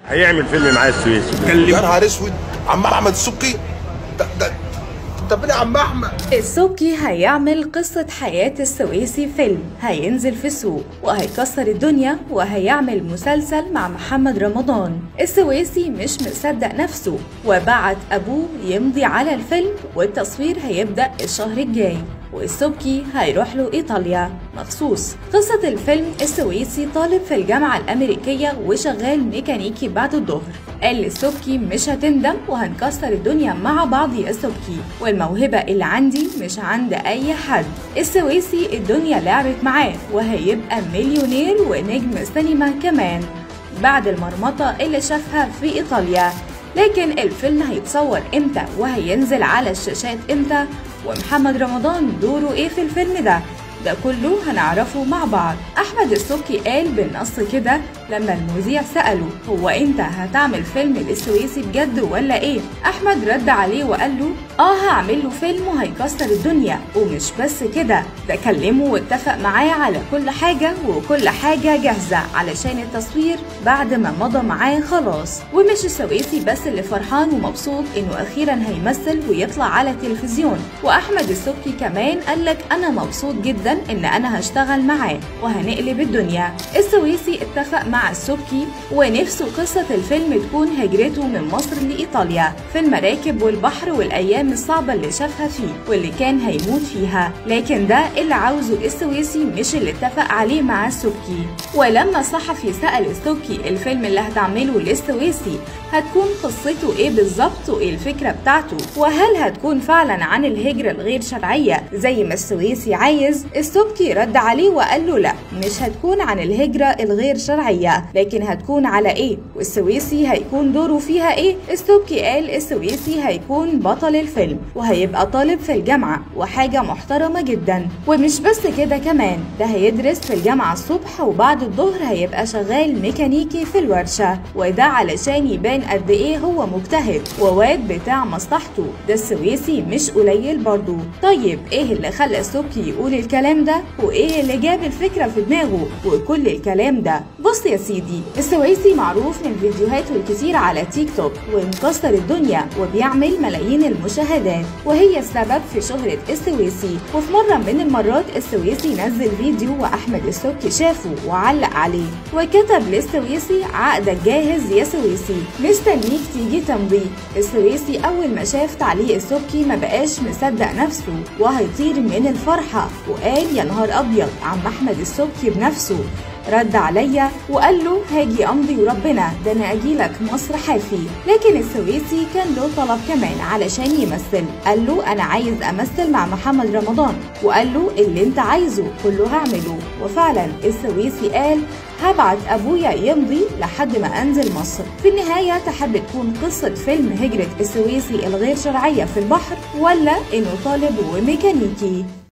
هيعمل فيلم معاه السويسي يا نهار اسود عم احمد السبكي ده ده طب يا عم احمد السبكي هيعمل قصة حياة السويسي فيلم هينزل في السوق وهيكسر الدنيا وهيعمل مسلسل مع محمد رمضان السويسي مش مصدق نفسه وبعت أبوه يمضي على الفيلم والتصوير هيبدأ الشهر الجاي والسبكي هيروح له إيطاليا مخصوص قصة الفيلم السويسي طالب في الجامعة الأمريكية وشغال ميكانيكي بعد الظهر قال السبكي مش هتندم وهنكسر الدنيا مع بعض يا سبكي والموهبة اللي عندي مش عند أي حد السويسي الدنيا لعبت معاه وهيبقى مليونير ونجم سينما كمان بعد المرمطة اللي شافها في إيطاليا لكن الفيلم هيتصور امتى وهينزل على الشاشات امتى ومحمد رمضان دوره ايه في الفيلم ده ده كله هنعرفه مع بعض احمد السبكي قال بالنص كده لما المذيع ساله هو انت هتعمل فيلم للسويسي بجد ولا ايه احمد رد عليه وقال له اه هعمل له فيلم وهيكسر الدنيا ومش بس كده ده كلمه واتفق معاه على كل حاجه وكل حاجه جاهزه علشان التصوير بعد ما مضى معاه خلاص ومش السويسي بس اللي فرحان ومبسوط انه اخيرا هيمثل ويطلع على التلفزيون واحمد السبكي كمان قالك انا مبسوط جدا ان انا هشتغل معاه وهنقلب الدنيا السويسي اتفق مع السبكي ونفسه قصة الفيلم تكون هجرته من مصر لإيطاليا في المراكب والبحر والأيام الصعبة اللي شافها فيه واللي كان هيموت فيها لكن ده اللي عاوزه السويسي مش اللي اتفق عليه مع السبكي ولما الصحفي سأل السبكي الفيلم اللي هتعمله للسويسي هتكون قصته ايه بالظبط وايه الفكرة بتاعته وهل هتكون فعلا عن الهجرة الغير شرعية زي ما السويسي عايز السبكي رد عليه وقال له لا مش هتكون عن الهجرة الغير شرعية لكن هتكون على ايه والسويسي هيكون دوره فيها ايه السبكي قال السويسي هيكون بطل الفيلم وهيبقى طالب في الجامعة وحاجة محترمة جدا ومش بس كده كمان ده هيدرس في الجامعة الصبح وبعد الظهر هيبقى شغال ميكانيكي في الورشة وده علشان يبان قد ايه هو مجتهد وواد بتاع مصلحته ده السويسي مش قليل برضه طيب ايه اللي خلى السبكي يقول الكلام ده وايه اللي جاب الفكرة في دماغه وكل الكلام ده بص يا سيدي السويسي معروف من فيديوهاته الكتير على تيك توك ومكسر الدنيا وبيعمل ملايين المشاهدات وهي السبب في شهرة السويسي وفي مرة من المرات السويسي نزل فيديو وأحمد السبكي شافه وعلق عليه وكتب للسويسي عقدك جاهز يا سويسي مستنيك تيجي تمضي السويسي أول ما شاف تعليق السبكي ما بقاش مصدق نفسه وهيطير من الفرحة وقال يا نهار أبيض عم أحمد السبكي بنفسه رد عليا وقال له هاجي امضي وربنا ده انا اجيلك مصر حافي لكن السويسي كان له طلب كمان علشان يمثل قال له انا عايز امثل مع محمد رمضان وقال له اللي انت عايزه كله هعمله وفعلا السويسي قال هبعت ابويا يمضي لحد ما انزل مصر في النهايه تحب تكون قصه فيلم هجره السويسي الغير شرعيه في البحر ولا انه طالب وميكانيكي